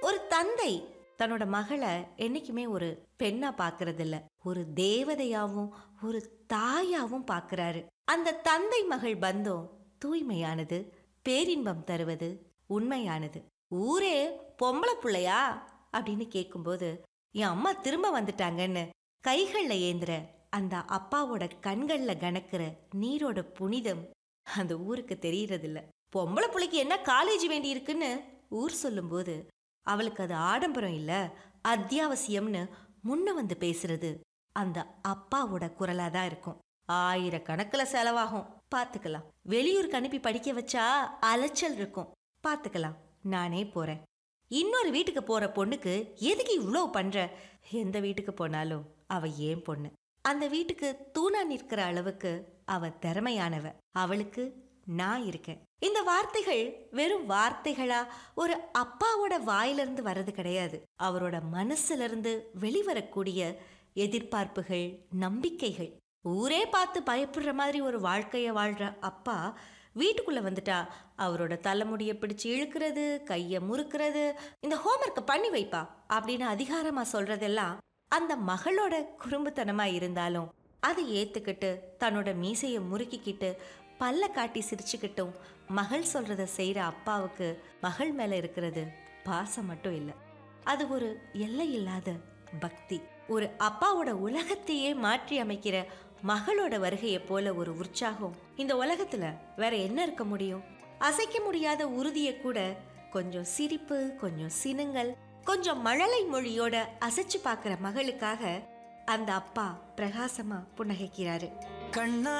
ஒரு தந்தை தன்னோட மகளை என்னைக்குமே ஒரு பெண்ணா பார்க்கறது இல்ல ஒரு தேவதையாவும் ஒரு தாயாவும் பார்க்கறாரு அந்த தந்தை மகள் பந்தம் தூய்மையானது பேரின்பம் தருவது உண்மையானது ஊரே பொம்பளை புள்ளையா அப்படின்னு கேட்கும்போது என் அம்மா திரும்ப வந்துட்டாங்கன்னு கைகள்ல ஏந்துற அந்த அப்பாவோட கண்கள்ல கணக்குற நீரோட புனிதம் அந்த ஊருக்கு தெரியறதில்ல பொம்பளை புள்ளைக்கு என்ன காலேஜ் வேண்டி இருக்குன்னு ஊர் சொல்லும்போது அவளுக்கு அது ஆடம்பரம் இல்ல அத்தியாவசியம்னு முன்ன வந்து பேசுறது அந்த அப்பாவோட குரலா தான் இருக்கும் ஆயிரக்கணக்கில் செலவாகும் பார்த்துக்கலாம் வெளியூருக்கு அனுப்பி படிக்க வச்சா அலைச்சல் இருக்கும் பார்த்துக்கலாம் நானே போறேன் இன்னொரு வீட்டுக்கு போற பொண்ணுக்கு எதுக்கு இவ்வளோ பண்ற எந்த வீட்டுக்கு போனாலும் அவ ஏன் பொண்ணு அந்த வீட்டுக்கு தூணா நிற்கிற அளவுக்கு அவ திறமையானவ அவளுக்கு நான் இருக்கேன் இந்த வார்த்தைகள் வெறும் வார்த்தைகளா ஒரு அப்பாவோட வாயிலிருந்து வர்றது கிடையாது அவரோட மனசுல இருந்து வெளிவரக்கூடிய எதிர்பார்ப்புகள் நம்பிக்கைகள் ஊரே பார்த்து பயப்படுற மாதிரி ஒரு வாழ்க்கைய வாழ்ற அப்பா வீட்டுக்குள்ள வந்துட்டா அவரோட தலைமுடியை பிடிச்சு இழுக்கிறது கைய முறுக்கிறது இந்த ஹோம்ஒர்க்கை பண்ணி வைப்பா அப்படின்னு அதிகாரமா சொல்றதெல்லாம் அந்த மகளோட குறும்புத்தனமா இருந்தாலும் அதை ஏத்துக்கிட்டு தன்னோட மீசையை முறுக்கிக்கிட்டு பல்ல காட்டி சிரிச்சுக்கிட்டும் மகள் சொல்றத செய்யற அப்பாவுக்கு மகள் மேல இருக்கிறது பாசம் மட்டும் இல்ல அது ஒரு எல்லை இல்லாத பக்தி ஒரு அப்பாவோட உலகத்தையே மாற்றி அமைக்கிற மகளோட வருகையை போல ஒரு உற்சாகம் இந்த உலகத்துல வேற என்ன இருக்க முடியும் அசைக்க முடியாத உறுதியை கூட கொஞ்சம் சிரிப்பு கொஞ்சம் சினுங்கல் கொஞ்சம் மழலை மொழியோட அசைச்சு பார்க்கிற மகளுக்காக அந்த அப்பா பிரகாசமா புன்னகைக்கிறாரு கண்ணா